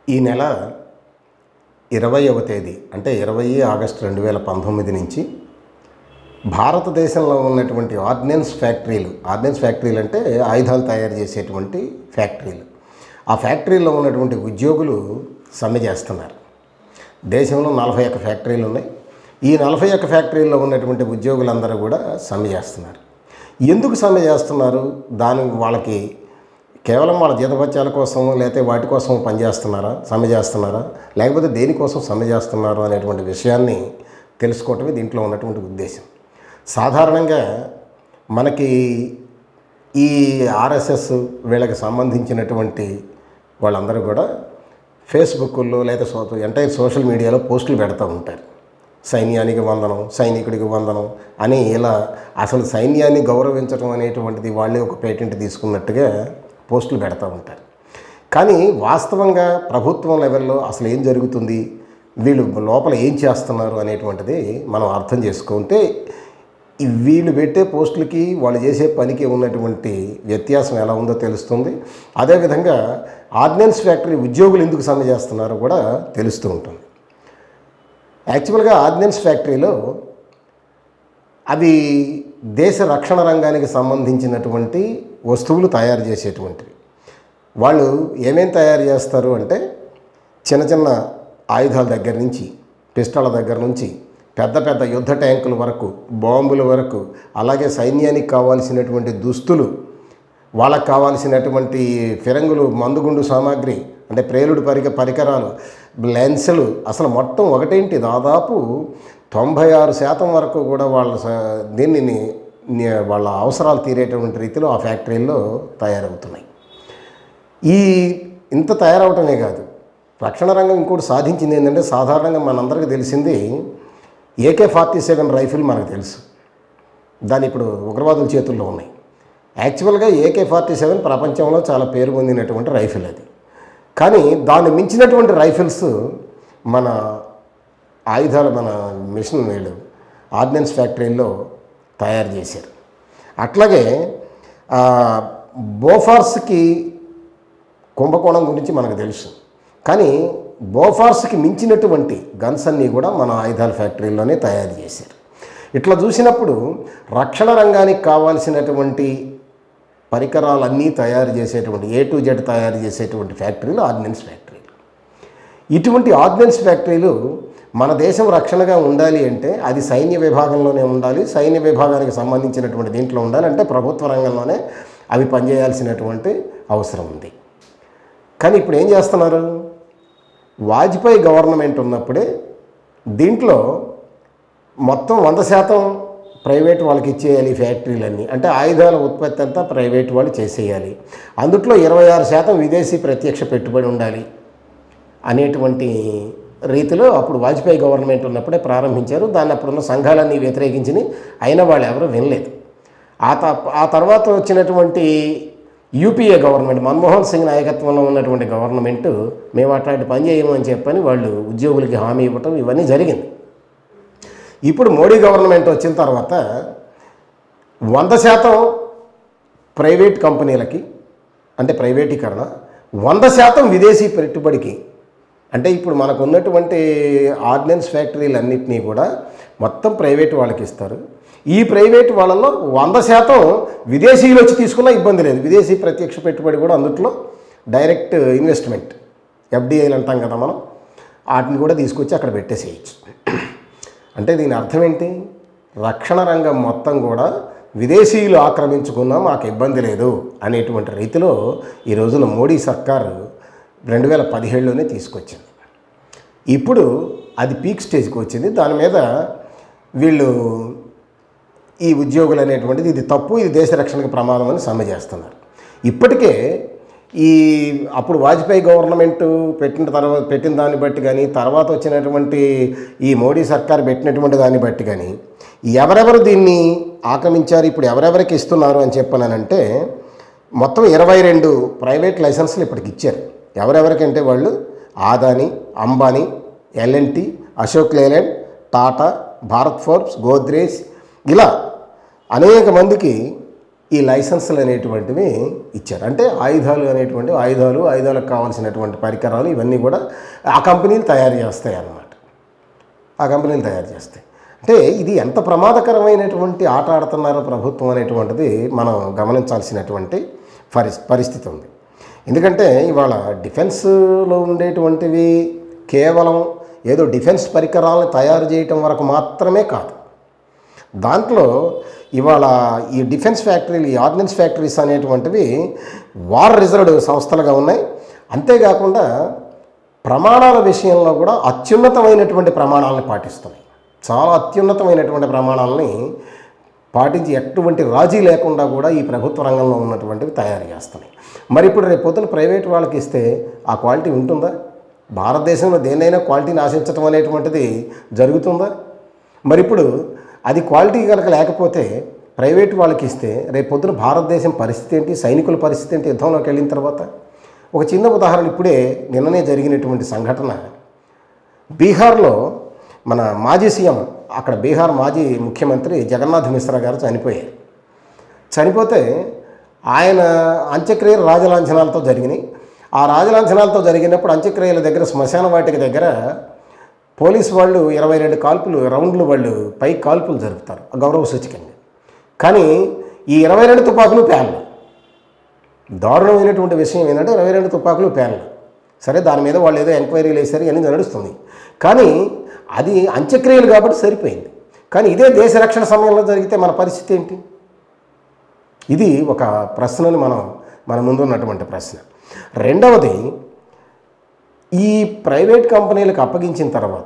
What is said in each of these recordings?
ఈ నెల ఇరవైవ తేదీ అంటే ఇరవై ఆగస్టు రెండు వేల పంతొమ్మిది నుంచి భారతదేశంలో ఉన్నటువంటి ఆర్డినెన్స్ ఫ్యాక్టరీలు ఆర్డినెన్స్ ఫ్యాక్టరీలు అంటే ఆయుధాలు తయారు చేసేటువంటి ఫ్యాక్టరీలు ఆ ఫ్యాక్టరీలో ఉన్నటువంటి ఉద్యోగులు సమ్మె చేస్తున్నారు దేశంలో నలభై ఒక్క ఫ్యాక్టరీలు ఉన్నాయి ఈ నలభై ఒక్క ఫ్యాక్టరీల్లో ఉన్నటువంటి ఉద్యోగులందరూ కూడా సమ్మె చేస్తున్నారు ఎందుకు సమ్మె చేస్తున్నారు దాని వాళ్ళకి కేవలం వాళ్ళ జీతభత్యాల కోసం లేకపోతే వాటి కోసం పనిచేస్తున్నారా సమ్మె చేస్తున్నారా లేకపోతే దేనికోసం సమ్మె చేస్తున్నారు అనేటువంటి విషయాన్ని తెలుసుకోవటమే దీంట్లో ఉన్నటువంటి ఉద్దేశం సాధారణంగా మనకి ఈ ఆర్ఎస్ఎస్ వీళ్ళకి సంబంధించినటువంటి వాళ్ళందరూ కూడా ఫేస్బుక్లో లేదా సో ఎంటైర్ సోషల్ మీడియాలో పోస్టులు పెడతా ఉంటారు సైన్యానికి వందనం సైనికుడికి వందనం అని ఇలా అసలు సైన్యాన్ని గౌరవించడం అనేటువంటిది వాళ్ళే ఒక పేటెంట్ తీసుకున్నట్టుగా పోస్టులు పెడతా ఉంటారు కానీ వాస్తవంగా ప్రభుత్వం లెవెల్లో అసలు ఏం జరుగుతుంది వీళ్ళు లోపల ఏం చేస్తున్నారు అనేటువంటిది మనం అర్థం చేసుకుంటే ఈ వీళ్ళు పెట్టే పోస్టులకి వాళ్ళు చేసే పనికి ఉన్నటువంటి వ్యత్యాసం ఎలా ఉందో తెలుస్తుంది అదేవిధంగా ఆర్డినెన్స్ ఫ్యాక్టరీ ఉద్యోగులు ఎందుకు సమ్మె చేస్తున్నారో కూడా తెలుస్తూ ఉంటుంది యాక్చువల్గా ఆర్డినెన్స్ ఫ్యాక్టరీలో అవి దేశ రక్షణ రంగానికి సంబంధించినటువంటి వస్తువులు తయారు చేసేటువంటివి వాళ్ళు ఏమేం తయారు చేస్తారు అంటే చిన్న చిన్న ఆయుధాల దగ్గర నుంచి పిస్టళ్ళ దగ్గర నుంచి పెద్ద పెద్ద యుద్ధ ట్యాంకుల వరకు బాంబుల వరకు అలాగే సైన్యానికి కావాల్సినటువంటి దుస్తులు వాళ్ళకు కావాల్సినటువంటి ఫిరంగులు మందుగుండు సామాగ్రి అంటే ప్రేలుడు పరిక పరికరాలు లెన్సులు అసలు మొత్తం ఒకటేంటి దాదాపు తొంభై ఆరు శాతం వరకు కూడా వాళ్ళ స- దీనిని ని- వాళ్ళ అవసరాలు తీరేటువంటి రీతిలో ఆ ఫ్యాక్టరీల్లో తయారవుతున్నాయి ఈ ఇంత తయారవటమే కాదు రక్షణ రంగం ఇంకోటి సాధించింది ఏంటంటే సాధారణంగా మనందరికీ తెలిసింది ఏకే ఫార్టీ సెవెన్ రైఫిల్ మనకు తెలుసు దాని ఇప్పుడు ఉగ్రవాదుల చేతుల్లో ఉన్నాయి యాక్చువల్గా ఏకే ఫార్టీ సెవెన్ ప్రపంచంలో చాలా పేరు పొందినటువంటి రైఫిల్ అది కానీ దాన్ని మించినటువంటి రైఫిల్స్ మన ఆయుధాలు మన మిషన్ వీళ్ళు ఆర్డినెన్స్ ఫ్యాక్టరీల్లో తయారు చేశారు అట్లాగే ఆ, బోఫార్స్కి కుంభకోణం గురించి మనకు తెలుసు కానీ బోఫార్స్కి మించినటువంటి గన్స్ అన్నీ కూడా మన ఆయుధాల ఫ్యాక్టరీలోనే తయారు చేశారు ఇట్లా చూసినప్పుడు రక్షణ రంగానికి కావాల్సినటువంటి పరికరాలన్నీ తయారు చేసేటువంటి ఏ టు జెడ్ తయారు చేసేటువంటి ఫ్యాక్టరీలు ఆర్డినెన్స్ ఫ్యాక్టరీలు ఇటువంటి ఆర్డినెన్స్ ఫ్యాక్టరీలు మన దేశం రక్షణగా ఉండాలి అంటే అది సైన్య విభాగంలోనే ఉండాలి సైన్య విభాగానికి సంబంధించినటువంటి దీంట్లో ఉండాలి అంటే ప్రభుత్వ రంగంలోనే అవి పనిచేయాల్సినటువంటి అవసరం ఉంది కానీ ఇప్పుడు ఏం చేస్తున్నారు వాజ్పేయి గవర్నమెంట్ ఉన్నప్పుడే దీంట్లో మొత్తం వంద శాతం ప్రైవేట్ వాళ్ళకి ఇచ్చేయాలి ఈ ఫ్యాక్టరీలన్నీ అంటే ఆయుధాల ఉత్పత్తి అంతా ప్రైవేట్ వాళ్ళు చేసేయాలి అందుట్లో ఇరవై ఆరు శాతం విదేశీ ప్రత్యక్ష పెట్టుబడి ఉండాలి అనేటువంటి రీతిలో అప్పుడు వాజ్పేయి గవర్నమెంట్ ఉన్నప్పుడే ప్రారంభించారు దాన్ని అప్పుడున్న సంఘాలన్నీ వ్యతిరేకించి అయినా వాళ్ళు ఎవరు వినలేదు ఆ త ఆ తర్వాత వచ్చినటువంటి యూపీఏ గవర్నమెంట్ మన్మోహన్ సింగ్ నాయకత్వంలో ఉన్నటువంటి గవర్నమెంట్ మేము అట్లాంటి పని చేయము అని చెప్పని వాళ్ళు ఉద్యోగులకి హామీ ఇవ్వటం ఇవన్నీ జరిగింది ఇప్పుడు మోడీ గవర్నమెంట్ వచ్చిన తర్వాత వంద శాతం ప్రైవేట్ కంపెనీలకి అంటే ప్రైవేటీకరణ వంద శాతం విదేశీ పెట్టుబడికి అంటే ఇప్పుడు మనకు ఉన్నటువంటి ఆర్డినెన్స్ ఫ్యాక్టరీలన్నింటినీ కూడా మొత్తం ప్రైవేట్ వాళ్ళకి ఇస్తారు ఈ ప్రైవేట్ వాళ్ళలో వంద శాతం విదేశీయులు వచ్చి తీసుకున్నా ఇబ్బంది లేదు విదేశీ ప్రత్యక్ష పెట్టుబడి కూడా అందుట్లో డైరెక్ట్ ఇన్వెస్ట్మెంట్ ఎఫ్డిఐలు అంటాం కదా మనం వాటిని కూడా తీసుకొచ్చి అక్కడ పెట్టేసేయచ్చు అంటే దీని అర్థం ఏంటి రక్షణ రంగం మొత్తం కూడా విదేశీయులు ఆక్రమించుకున్నా మాకు ఇబ్బంది లేదు అనేటువంటి రీతిలో ఈ రోజున మోడీ సర్కారు రెండు వేల పదిహేడులోనే తీసుకొచ్చింది ఇప్పుడు అది పీక్ స్టేజ్కి వచ్చింది దాని మీద వీళ్ళు ఈ ఉద్యోగులు అనేటువంటిది ఇది తప్పు ఇది దేశ రక్షణకు ప్రమాదం అని సమ్మె చేస్తున్నారు ఇప్పటికే ఈ అప్పుడు వాజ్పేయి గవర్నమెంట్ పెట్టిన తర్వాత పెట్టిన దాన్ని బట్టి కానీ తర్వాత వచ్చినటువంటి ఈ మోడీ సర్కార్ పెట్టినటువంటి దాన్ని బట్టి కానీ ఎవరెవరు దీన్ని ఆక్రమించారు ఇప్పుడు ఎవరెవరికి ఇస్తున్నారు అని చెప్పానంటే మొత్తం ఇరవై రెండు ప్రైవేట్ లైసెన్సులు ఇప్పటికి ఇచ్చారు ఎవరెవరికంటే వాళ్ళు Adani Ambani L N T Ashok Leyland Tata Bharat Forbes Godrej ఇలా అనేక మందికి ఈ లైసెన్సులు అనేటువంటివి ఇచ్చారు అంటే ఆయుధాలు అనేటువంటి ఆయుధాలు ఆయుధాలకు కావాల్సినటువంటి పరికరాలు ఇవన్నీ కూడా ఆ కంపెనీలు తయారు చేస్తాయి అన్నమాట ఆ కంపెనీలు తయారు చేస్తాయి అంటే ఇది ఎంత ప్రమాదకరమైనటువంటి ఆట ఆడుతున్నారో ప్రభుత్వం అనేటువంటిది మనం గమనించాల్సినటువంటి పరిస్ పరిస్థితి ఉంది ఎందుకంటే ఇవాళ డిఫెన్స్లో ఉండేటువంటివి కేవలం ఏదో డిఫెన్స్ పరికరాలను తయారు చేయటం వరకు మాత్రమే కాదు దాంట్లో ఇవాళ ఈ డిఫెన్స్ ఫ్యాక్టరీలు ఈ ఆర్డినెన్స్ ఫ్యాక్టరీస్ అనేటువంటివి వార్ రిజర్వ్డ్ సంస్థలుగా ఉన్నాయి అంతేకాకుండా ప్రమాణాల విషయంలో కూడా అత్యున్నతమైనటువంటి ప్రమాణాలను పాటిస్తున్నాయి చాలా అత్యున్నతమైనటువంటి ప్రమాణాలని పాటించి ఎటువంటి రాజీ లేకుండా కూడా ఈ ప్రభుత్వ రంగంలో ఉన్నటువంటివి తయారు చేస్తున్నాయి మరి ఇప్పుడు రేపు పొద్దున ప్రైవేట్ వాళ్ళకి ఇస్తే ఆ క్వాలిటీ ఉంటుందా భారతదేశంలో దేన్నైనా క్వాలిటీని ఆశించడం అనేటువంటిది జరుగుతుందా మరి ఇప్పుడు అది క్వాలిటీ కనుక లేకపోతే ప్రైవేట్ వాళ్ళకి ఇస్తే రేపు పొద్దున భారతదేశం పరిస్థితి ఏంటి సైనికుల పరిస్థితి ఏంటి యుద్ధంలోకి వెళ్ళిన తర్వాత ఒక చిన్న ఉదాహరణ ఇప్పుడే నిన్ననే జరిగినటువంటి సంఘటన బీహార్లో మన మాజీ సీఎం అక్కడ బీహార్ మాజీ ముఖ్యమంత్రి జగన్నాథ్ మిశ్రా గారు చనిపోయారు చనిపోతే ఆయన అంత్యక్రియలు రాజలాంఛనాలతో జరిగినాయి ఆ రాజలాంఛనాలతో జరిగినప్పుడు అంత్యక్రియల దగ్గర శ్మశాన వాటిక దగ్గర పోలీసు వాళ్ళు ఇరవై రెండు కాల్పులు రౌండ్లు వాళ్ళు పై కాల్పులు జరుపుతారు గౌరవ సూచకంగా కానీ ఈ ఇరవై రెండు తుపాకులు పేర్లు దారుణమైనటువంటి విషయం ఏంటంటే ఇరవై రెండు తుపాకులు పేర్లు సరే దాని మీద వాళ్ళు ఏదో ఎంక్వైరీలు వేశారు ఇవన్నీ నడుస్తుంది కానీ అది అంత్యక్రియలు కాబట్టి సరిపోయింది కానీ ఇదే దేశ రక్షణ సమయంలో జరిగితే మన పరిస్థితి ఏంటి ఇది ఒక ప్రశ్నని మనం మన ముందు ఉన్నటువంటి ప్రశ్న రెండవది ఈ ప్రైవేట్ కంపెనీలకు అప్పగించిన తర్వాత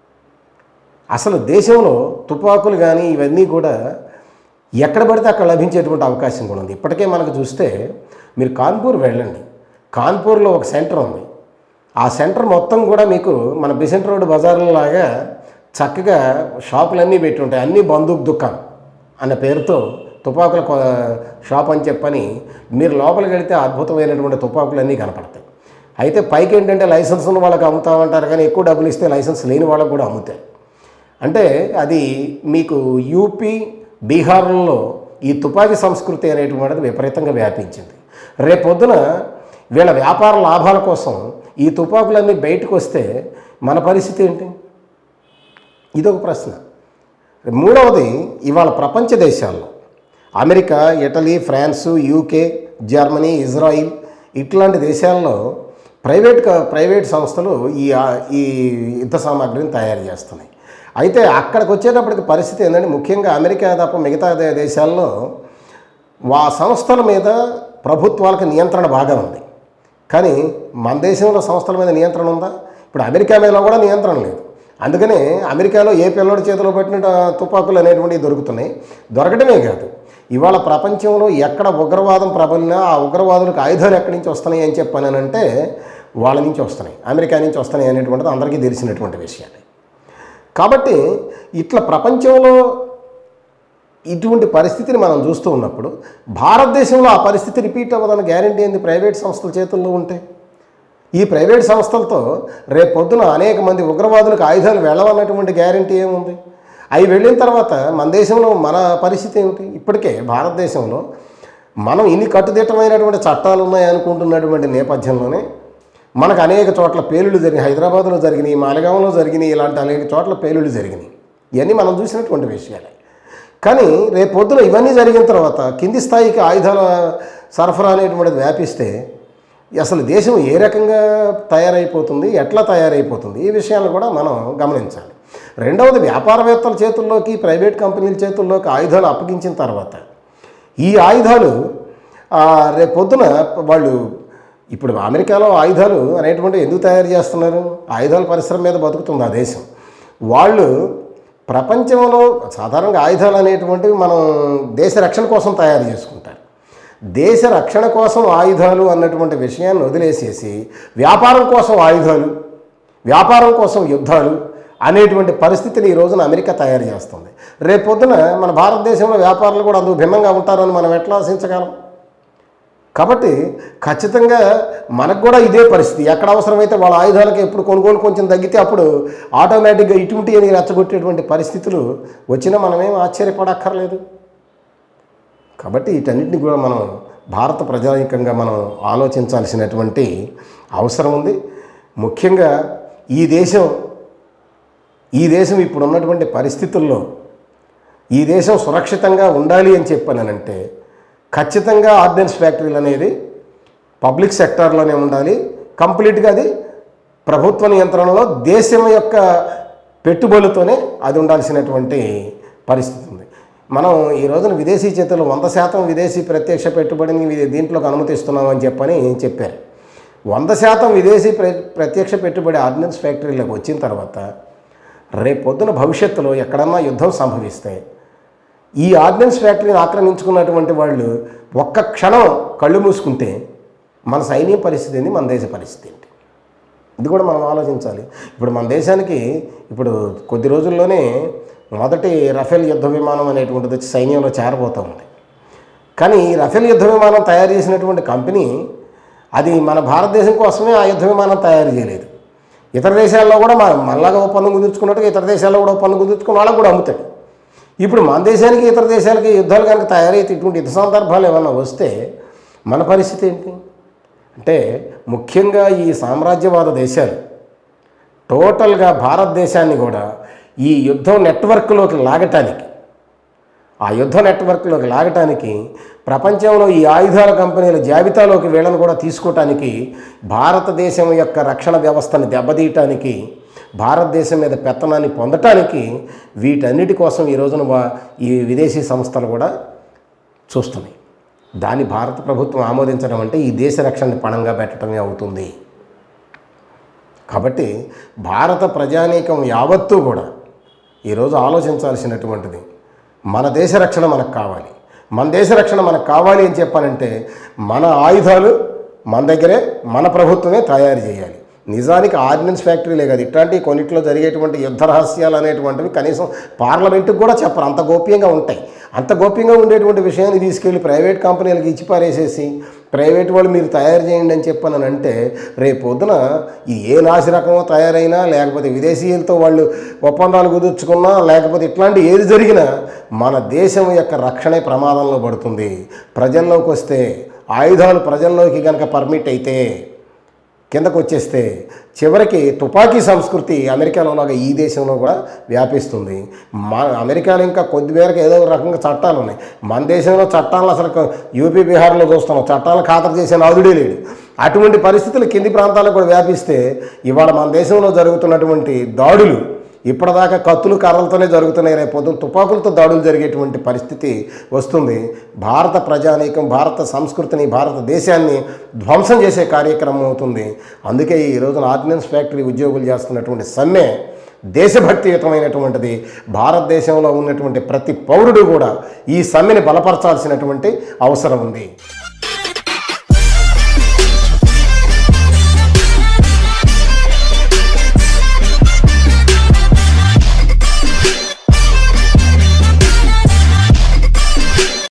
అసలు దేశంలో తుపాకులు కానీ ఇవన్నీ కూడా ఎక్కడ పడితే అక్కడ లభించేటువంటి అవకాశం కూడా ఉంది ఇప్పటికే మనకు చూస్తే మీరు కాన్పూర్ వెళ్ళండి కాన్పూర్లో ఒక సెంటర్ ఉంది ఆ సెంటర్ మొత్తం కూడా మీకు మన బిసెంట్ రోడ్ బజార్లో లాగా చక్కగా షాపులన్నీ పెట్టి ఉంటాయి అన్నీ బందూక్ దుకాణం అన్న పేరుతో తుపాకుల కొ- షాప్ అని చెప్పని మీరు లోపలికి వెళితే అద్భుతమైనటువంటి తుపాకులన్నీ కనపడతాయి అయితే పైకి ఏంటంటే లైసెన్స్ ఉన్న వాళ్ళకి అమ్ముతామంటారు కానీ ఎక్కువ డబ్బులు ఇస్తే లైసెన్స్ లేని వాళ్ళకి కూడా అమ్ముతారు అంటే అది మీకు యూపీ బీహార్లలో ఈ తుపాకీ సంస్కృతి అనేటువంటిది విపరీతంగా వ్యాపించింది రేపొద్దున వీళ్ళ వ్యాపార లాభాల కోసం ఈ తుపాకులన్నీ బయటకు వస్తే మన పరిస్థితి ఏంటి ఇదొక ప్రశ్న మూడవది ఇవాళ ప్రపంచ దేశాల్లో America Italy France UK Germany Israel ఇట్లాంటి దేశాల్లో ప్రైవేట్ క- ప్రైవేట్ సంస్థలు ఈ ఆ- ఈ యుద్ధ సామాగ్రిని తయారు చేస్తున్నాయి అయితే అక్కడికి వచ్చేటప్పటికి పరిస్థితి ఏంటంటే ముఖ్యంగా అమెరికా తప్ప మిగతా దే- దేశాల్లో ఆ సంస్థల మీద ప్రభుత్వాలకు నియంత్రణ బాగా ఉంది కానీ మన దేశంలో సంస్థల మీద నియంత్రణ ఉందా ఇప్పుడు అమెరికా మీద కూడా నియంత్రణ లేదు అందుకనే అమెరికాలో ఏ పిల్లడి చేతిలో పెట్టిన తుపాకులు అనేటువంటివి దొరుకుతున్నాయి దొరకడమే కాదు ఇవాళ ప్రపంచంలో ఎక్కడ ఉగ్రవాదం ప్రబలినా ఆ ఉగ్రవాదులకు ఆయుధాలు ఎక్కడి నుంచి వస్తున్నాయి అని చెప్పానంటే వాళ్ళ నుంచి వస్తున్నాయి అమెరికా నుంచి వస్తున్నాయి అనేటువంటిది అందరికీ తెలిసినటువంటి విషయాలు కాబట్టి ఇట్లా ప్రపంచంలో ఇటువంటి పరిస్థితిని మనం చూస్తూ ఉన్నప్పుడు భారతదేశంలో ఆ పరిస్థితి రిపీట్ అవ్వదని గ్యారంటీ ఏంది ప్రైవేట్ సంస్థల చేతుల్లో ఉంటే ఈ ప్రైవేట్ సంస్థలతో రేపు పొద్దున అనేక మంది ఉగ్రవాదులకు ఆయుధాలు వెళ్ళవన్నటువంటి గ్యారంటీ ఏముంది అవి వెళ్ళిన తర్వాత మన దేశంలో మన పరిస్థితి ఏమిటి ఇప్పటికే భారతదేశంలో మనం ఇన్ని కట్టుదిట్టమైనటువంటి చట్టాలు ఉన్నాయి అనుకుంటున్నటువంటి నేపథ్యంలోనే మనకు అనేక చోట్ల పేలుళ్ళు జరిగినాయి హైదరాబాద్లో జరిగినాయి మాలగాంలో జరిగినాయి ఇలాంటి అనేక చోట్ల పేలుళ్ళు జరిగినాయి ఇవన్నీ మనం చూసినటువంటి విషయాలే కానీ రేపు పొద్దున ఇవన్నీ జరిగిన తర్వాత కింది స్థాయికి ఆయుధాల సరఫరా అనేటువంటిది వ్యాపిస్తే అసలు దేశం ఏ రకంగా తయారైపోతుంది ఎట్లా తయారైపోతుంది ఈ విషయాలను కూడా మనం గమనించాలి రెండవది వ్యాపారవేత్తల చేతుల్లోకి ప్రైవేట్ కంపెనీల చేతుల్లోకి ఆయుధాలు అప్పగించిన తర్వాత ఈ ఆయుధాలు ఆ, రేపు పొద్దున వాళ్ళు ఇప్పుడు అమెరికాలో ఆయుధాలు అనేటువంటివి ఎందుకు తయారు చేస్తున్నారు ఆయుధాల పరిశ్రమ మీద బతుకుతుంది ఆ దేశం వాళ్ళు ప్రపంచంలో సాధారణంగా ఆయుధాలు అనేటువంటివి మనం దేశ రక్షణ కోసం తయారు చేసుకుంటారు దేశ రక్షణ కోసం ఆయుధాలు అన్నటువంటి విషయాన్ని వదిలేసేసి వ్యాపారం కోసం ఆయుధాలు వ్యాపారం కోసం యుద్ధాలు అనేటువంటి పరిస్థితిని ఈ రోజున అమెరికా తయారు చేస్తుంది రేపు పొద్దున మన భారతదేశంలో వ్యాపారులు కూడా అందుకు భిన్నంగా ఉంటారని మనం ఎట్లా ఆశించగలం కాబట్టి ఖచ్చితంగా మనకు కూడా ఇదే పరిస్థితి ఎక్కడ అవసరమైతే వాళ్ళ ఆయుధాలకు ఎప్పుడు కొనుగోలు కొంచెం తగ్గితే అప్పుడు ఆటోమేటిక్గా ఇటువంటి అని రెచ్చగొట్టేటువంటి పరిస్థితులు వచ్చినా మనమేం ఆశ్చర్యపడక్కర్లేదు కాబట్టి వీటన్నిటిని కూడా మనం భారత ప్రజానికంగా మనం ఆలోచించాల్సినటువంటి అవసరం ఉంది ముఖ్యంగా ఈ దేశం ఈ దేశం ఇప్పుడు ఉన్నటువంటి పరిస్థితుల్లో ఈ దేశం సురక్షితంగా ఉండాలి అని చెప్పానంటే ఖచ్చితంగా ఆర్డినెన్స్ ఫ్యాక్టరీలు అనేది పబ్లిక్ సెక్టార్లోనే ఉండాలి కంప్లీట్గా అది ప్రభుత్వ నియంత్రణలో దేశం యొక్క పెట్టుబడులతోనే అది ఉండాల్సినటువంటి పరిస్థితి ఉంది మనం ఈ రోజున విదేశీ చేతులు వంద శాతం విదేశీ ప్రత్యక్ష పెట్టుబడిని వి- దీంట్లోకి అనుమతిస్తున్నామని చెప్పని చెప్పారు వంద శాతం విదేశీ ప్ర ప్రత్యక్ష పెట్టుబడి ఆర్డినెన్స్ ఫ్యాక్టరీలకు వచ్చిన తర్వాత రేపొద్దున భవిష్యత్తులో ఎక్కడన్నా యుద్ధం సంభవిస్తే ఈ ఆర్డినెన్స్ ఫ్యాక్టరీని ఆక్రమించుకున్నటువంటి వాళ్ళు ఒక్క క్షణం కళ్ళు మూసుకుంటే మన సైన్యం పరిస్థితి ఏంది మన దేశ పరిస్థితి ఏంటి ఇది కూడా మనం ఆలోచించాలి ఇప్పుడు మన దేశానికి ఇప్పుడు కొద్ది రోజుల్లోనే మొదటి రఫేల్ యుద్ధ విమానం అనేటువంటిది వచ్చి సైన్యంలో చేరబోతూ ఉంది కానీ ఈ రఫేల్ యుద్ధ విమానం తయారు చేసినటువంటి కంపెనీ అది మన భారతదేశం కోసమే ఆ యుద్ధ విమానం తయారు చేయలేదు ఇతర దేశాల్లో కూడా మన మనలాగా ఒప్పందం కుదుర్చుకున్నట్టుగా ఇతర దేశాల్లో కూడా ఒప్పందం కుదుర్చుకుని వాళ్ళకు కూడా అమ్ముతాడు ఇప్పుడు మన దేశానికి ఇతర దేశాలకి యుద్ధాలు కనుక తయారైతే ఇటువంటి యుద్ధ సందర్భాలు ఏమన్నా వస్తే మన పరిస్థితి ఏంటి అంటే ముఖ్యంగా ఈ సామ్రాజ్యవాద దేశాలు టోటల్గా భారతదేశాన్ని కూడా ఈ యుద్ధం నెట్వర్క్లోకి లాగటానికి ఆ యుద్ధ నెట్వర్క్లోకి లాగటానికి ప్రపంచంలో ఈ ఆయుధాల కంపెనీల జాబితాలోకి వీళ్ళను కూడా తీసుకోవటానికి భారతదేశం యొక్క రక్షణ వ్యవస్థను దెబ్బతీయటానికి భారతదేశం మీద పెత్తనాన్ని పొందటానికి వీటన్నిటి కోసం ఈ రోజున వా- ఈ విదేశీ సంస్థలు కూడా చూస్తున్నాయి దాన్ని భారత ప్రభుత్వం ఆమోదించడం అంటే ఈ దేశ రక్షణని పణంగా పెట్టడమే అవుతుంది కాబట్టి భారత ప్రజానీకం యావత్తూ కూడా ఈరోజు ఆలోచించాల్సినటువంటిది మన దేశ రక్షణ మనకు కావాలి మన దేశ రక్షణ మనకు కావాలి అని చెప్పానంటే మన ఆయుధాలు మన దగ్గరే మన ప్రభుత్వమే తయారు చేయాలి నిజానికి ఆర్డినెన్స్ ఫ్యాక్టరీలే కాదు ఇట్లాంటి కొన్నిట్లో జరిగేటువంటి యుద్ధ రహస్యాలు అనేటువంటివి కనీసం పార్లమెంటుకు కూడా చెప్పరు అంత గోప్యంగా ఉంటాయి అంత గోప్యంగా ఉండేటువంటి విషయాన్ని తీసుకెళ్ళి ప్రైవేట్ కంపెనీలకు ఇచ్చి పారేసేసి ప్రైవేట్ వాళ్ళు మీరు తయారు చేయండి అని చెప్పాను అంటే రేపు పొద్దున ఈ ఏ నాసి రకమో తయారైనా లేకపోతే విదేశీయులతో వాళ్ళు ఒప్పందాలు కుదుర్చుకున్నా లేకపోతే ఇట్లాంటి ఏది జరిగినా మన దేశం యొక్క రక్షణే ప్రమాదంలో పడుతుంది ప్రజల్లోకి వస్తే ఆయుధాలు ప్రజల్లోకి కనుక పర్మిట్ అయితే కిందకు వచ్చేస్తే చివరికి తుపాకీ సంస్కృతి అమెరికాలో లాగా ఈ దేశంలో కూడా వ్యాపిస్తుంది మన అమెరికాలో ఇంకా కొద్ది మేరకు ఏదో ఒక రకంగా చట్టాలు ఉన్నాయి మన దేశంలో చట్టాలను అసలు యూపీ బీహార్లో చూస్తున్నాం చట్టాలను ఖాతరు చేసే నాదుడే లేడు అటువంటి పరిస్థితులు కింది ప్రాంతాలకు కూడా వ్యాపిస్తే ఇవాళ మన దేశంలో జరుగుతున్నటువంటి దాడులు ఇప్పటిదాకా కత్తులు కర్రలతోనే జరుగుతున్నాయి రేపు పొద్దున్న తుపాకులతో దాడులు జరిగేటువంటి పరిస్థితి వస్తుంది భారత ప్రజానీకం భారత సంస్కృతిని భారతదేశాన్ని ధ్వంసం చేసే కార్యక్రమం అవుతుంది అందుకే ఈ రోజున ఆర్డినెన్స్ ఫ్యాక్టరీ ఉద్యోగులు చేస్తున్నటువంటి సమ్మె దేశభక్తియుతమైనటువంటిది భారతదేశంలో ఉన్నటువంటి ప్రతి పౌరుడు కూడా ఈ సమ్మెని బలపరచాల్సినటువంటి అవసరం ఉంది